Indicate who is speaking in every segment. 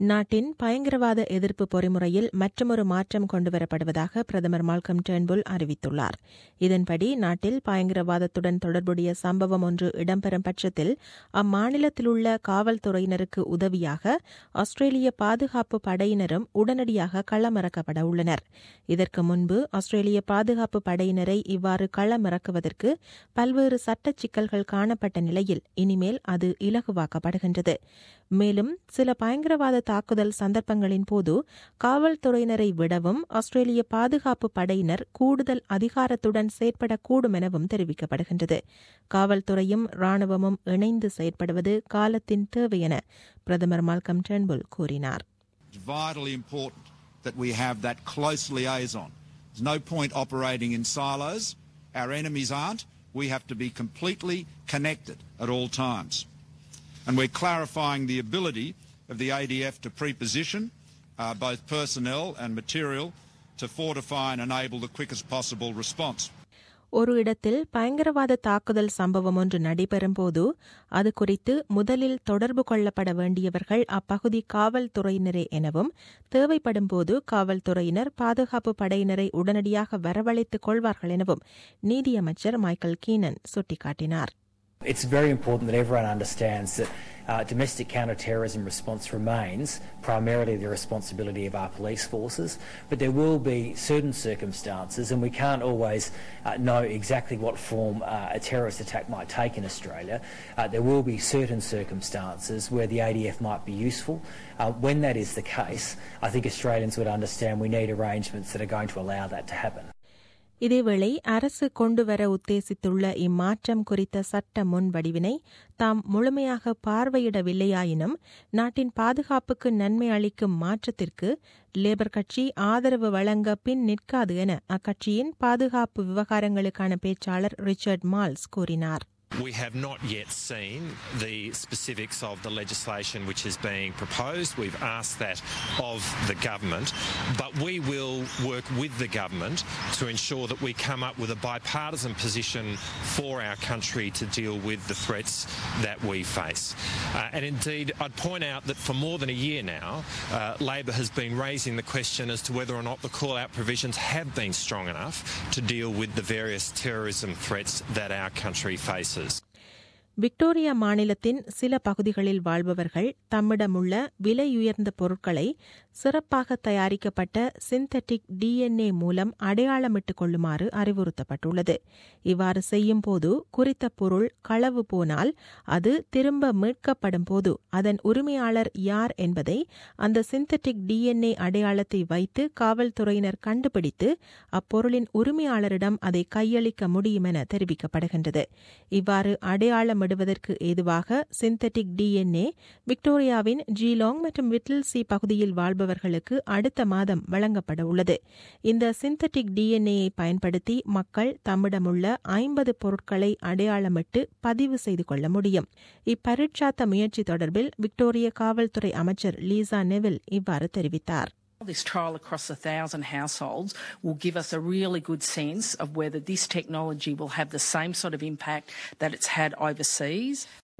Speaker 1: நாட்டின் பயங்கரவாத எதிர்ப்பு பொறிமுறையில் மற்றொரு மாற்றம் கொண்டுவரப்படுவதாக பிரதமர் மால்கம் டேர்ன்புல் அறிவித்துள்ளார் இதன்படி நாட்டில் பயங்கரவாதத்துடன் தொடர்புடைய சம்பவம் ஒன்று இடம்பெறும் பட்சத்தில் அம்மாநிலத்தில் உள்ள காவல்துறையினருக்கு உதவியாக ஆஸ்திரேலிய பாதுகாப்பு படையினரும் உடனடியாக களமிறக்கப்பட உள்ளனர் இதற்கு முன்பு ஆஸ்திரேலிய பாதுகாப்பு படையினரை இவ்வாறு களமிறக்குவதற்கு பல்வேறு சட்ட சிக்கல்கள் காணப்பட்ட நிலையில் இனிமேல் அது இலகுவாக்கப்படுகின்றது மேலும் சில பயங்கரவாத தாக்குதல் சந்தர்ப்பங்களின் போது காவல்துறையினரை விடவும் ஆஸ்திரேலிய பாதுகாப்பு படையினர் கூடுதல் அதிகாரத்துடன் செயற்படக்கூடும் எனவும் தெரிவிக்கப்படுகின்றது காவல்துறையும் ராணுவமும் இணைந்து செயற்படுவது காலத்தின் தேவை என பிரதமர் மால்கம் டெர்ன்புல் கூறினார்
Speaker 2: vitally important that we have that close liaison. There's no point operating in silos. Our enemies aren't. We have to be completely connected at all times. And we're clarifying the ability of the ADF to preposition uh, both personnel and material to fortify and enable the quickest possible response.
Speaker 1: ஒரு இடத்தில் பயங்கரவாத தாக்குதல் சம்பவம் ஒன்று நடைபெறும் போது அது குறித்து முதலில் தொடர்பு கொள்ளப்பட வேண்டியவர்கள் அப்பகுதி காவல்துறையினரே எனவும் தேவைப்படும் போது காவல்துறையினர் பாதுகாப்பு படையினரை உடனடியாக வரவழைத்துக் கொள்வார்கள் எனவும் நீதியமைச்சர் மைக்கேல் கீனன் சுட்டிக்காட்டினார்
Speaker 3: It's very important that everyone understands that uh, domestic counter-terrorism response remains primarily the responsibility of our police forces, but there will be certain circumstances, and we can't always uh, know exactly what form uh, a terrorist attack might take in Australia. Uh, there will be certain circumstances where the ADF might be useful. Uh, when that is the case, I think Australians would understand we need arrangements that are going to allow that to happen.
Speaker 1: இதேவேளை அரசு கொண்டுவர உத்தேசித்துள்ள இம்மாற்றம் குறித்த சட்ட முன்வடிவினை தாம் முழுமையாக பார்வையிடவில்லையாயினும் நாட்டின் பாதுகாப்புக்கு நன்மை அளிக்கும் மாற்றத்திற்கு லேபர் கட்சி ஆதரவு வழங்க பின் நிற்காது என அக்கட்சியின் பாதுகாப்பு விவகாரங்களுக்கான பேச்சாளர் ரிச்சர்ட் மால்ஸ் கூறினார்
Speaker 4: We have not yet seen the specifics of the legislation which is being proposed. We've asked that of the government, but we will work with the government to ensure that we come up with a bipartisan position for our country to deal with the threats that we face. Uh, and indeed, I'd point out that for more than a year now, uh, Labor has been raising the question as to whether or not the call-out provisions have been strong enough to deal with the various terrorism threats that our country faces.
Speaker 1: Victoria மாநிலத்தின் சில பகுதிகளில் வாழ்பவர்கள் தம்மிடமுள்ள விலையுயர்ந்த பொருட்களை சிறப்பாக தயாரிக்கப்பட்ட synthetic DNA மூலம் அடையாளமிட்டுக் கொள்ளுமாறு அறிவுறுத்தப்பட்டுள்ளது இவ்வாறு செய்யும் போது குறித்த பொருள் களவு போனால் அது திரும்ப மீட்கப்படும் போது அதன் உரிமையாளர் யார் என்பதை அந்த சிந்தட்டிக் டிஎன்ஏ அடையாளத்தை வைத்து காவல்துறையினர் கண்டுபிடித்து அப்பொருளின் உரிமையாளரிடம் அதை கையளிக்க முடியும் என தெரிவிக்கப்படுகின்றது இவ்வாறு அடையாளமிடுவதற்கு ஏதுவாக சிந்தட்டிக் டிஎன்ஏ விக்டோரியாவின் ஜீலாங் மற்றும் விட்டில்சி பகுதியில் வாழ்பவர்களுக்கு அடுத்த மாதம் வழங்கப்பட உள்ளது இந்த சிந்தட்டிக் டிஎன்ஏயை பயன்படுத்தி மக்கள் தம்மிடமுள்ள ஐம்பது பொருட்களை அடையாளமிட்டு பதிவு செய்து கொள்ள முடியும் இப்பரீட்சாத்த முயற்சி தொடர்பில் விக்டோரிய காவல்துறை அமைச்சர் லீசா நெவில் இவ்வாறு தெரிவித்தார்
Speaker 5: This trial across a thousand households will give us a really good sense of whether this technology will have the same sort of impact that it's had overseas.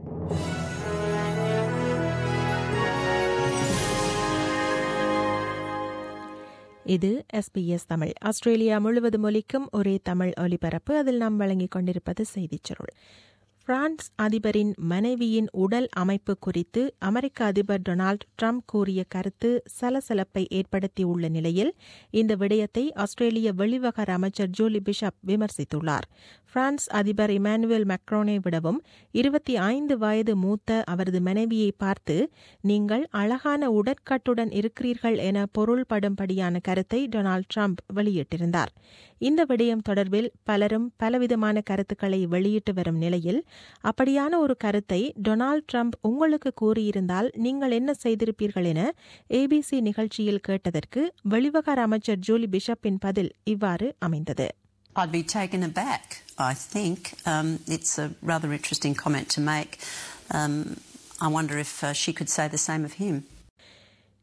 Speaker 1: இது S B S Tamil Australia முழுவதும் ஒலிக்கும் ஒரே தமிழ் ஒலிபரப்பு அதில் நாம் வழங்கிக் கொண்டிருப்பது செய்திச் சுருள் பிரான்ஸ் அதிபரின் மனைவியின் உடல் அமைப்பு குறித்து அமெரிக்க அதிபர் டொனால்டு ட்ரம்ப் கூறிய கருத்து சலசலப்பை ஏற்படுத்தியுள்ள நிலையில் இந்த விடயத்தை ஆஸ்திரேலிய வெளிவகார அமைச்சர் ஜூலி பிஷப் விமர்சித்துள்ளார் பிரான்ஸ் அதிபர் இமானுவேல் மெக்ரோனை விடவும் இருபத்தி ஐந்து வயது மூத்த அவரது மனைவியை பார்த்து நீங்கள் அழகான உடற்கட்டுடன் இருக்கிறீர்கள் என பொருள்படும்படியான கருத்தை டொனால்டு ட்ரம்ப் வெளியிட்டிருந்தார் இந்த விடயம் தொடர்பில் பலரும் பலவிதமான கருத்துக்களை வெளியிட்டு வரும் நிலையில் அப்படியான ஒரு கருத்தை டொனால்டு ட்ரம்ப் உங்களுக்கு கூறியிருந்தால் நீங்கள் என்ன செய்திருப்பீர்கள் என ஏபிசி நிகழ்ச்சியில் கேட்டதற்கு வெளிவகார அமைச்சர் ஜூலி பிஷப்பின் பதில் இவ்வாறு அமைந்தது
Speaker 6: I'd be taken aback, I think. Um, it's a rather interesting comment to make. Um, I wonder if uh, she could say the same of him.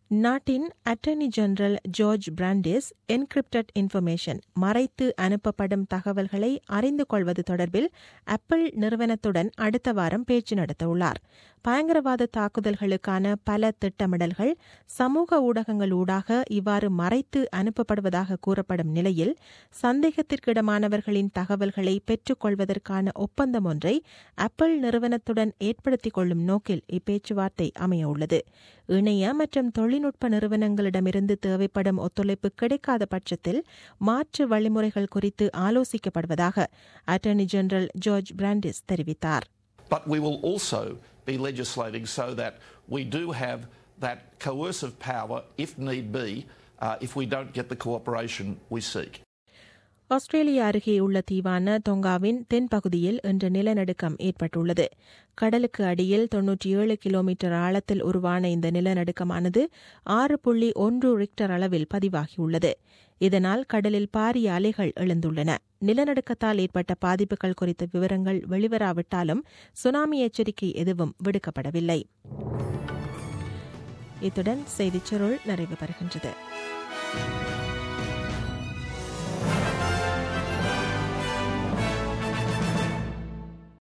Speaker 1: நாட்டின் attorney general George Brandis encrypted information மறைத்து அனுப்பப்படும் தகவல்களை அறிந்து கொள்வது தொடர்பில் apple நிறுவனத்துடன் அடுத்த வாரம் பேச்சு நடத்தவுள்ளார் பயங்கரவாத தாக்குதல்களுக்கான பல திட்டமிடல்கள் சமூக ஊடகங்கள் ஊடாக இவ்வாறு மறைத்து அனுப்பப்படுவதாக கூறப்படும் நிலையில் சந்தேகத்திற்கிடமானவர்களின் தகவல்களை பெற்றுக்கொள்வதற்கான ஒப்பந்தம் ஒன்றை ஆப்பிள் நிறுவனத்துடன் ஏற்படுத்திக் கொள்ளும் நோக்கில் இப்பேச்சுவார்த்தை அமையவுள்ளது இணைய மற்றும் தொழில்நுட்ப நிறுவனங்களிடமிருந்து தேவைப்படும் ஒத்துழைப்பு கிடைக்காத பட்சத்தில் மாற்று வழிமுறைகள் குறித்து ஆலோசிக்கப்படுவதாக அட்டர்னி ஜெனரல் ஜார்ஜ் பிராண்டிஸ் தெரிவித்தார்
Speaker 7: But we will also be legislating so that we do have that coercive power, if need be, uh, if we don't get the cooperation we seek.
Speaker 1: Australia அருகே உள்ள தீவான தொங்காவின் தென்பகுதியில் இன்று நிலநடுக்கம் ஏற்பட்டுள்ளது கடலுக்கு அடியில் தொன்னூற்றி ஏழு கிலோமீட்டர் ஆழத்தில் உருவான இந்த நிலநடுக்கமானது ஆறு புள்ளி ஒன்று ரிக்டர் அளவில் பதிவாகியுள்ளது இதனால் கடலில் பாரிய அலைகள் எழுந்துள்ளன நிலநடுக்கத்தால் ஏற்பட்ட பாதிப்புகள் குறித்த விவரங்கள் வெளிவராவிட்டாலும் சுனாமி எச்சரிக்கை எதுவும் விடுக்கப்படவில்லை இத்துடன் செய்திச் சுருள் நிறைவு பெறுகின்றது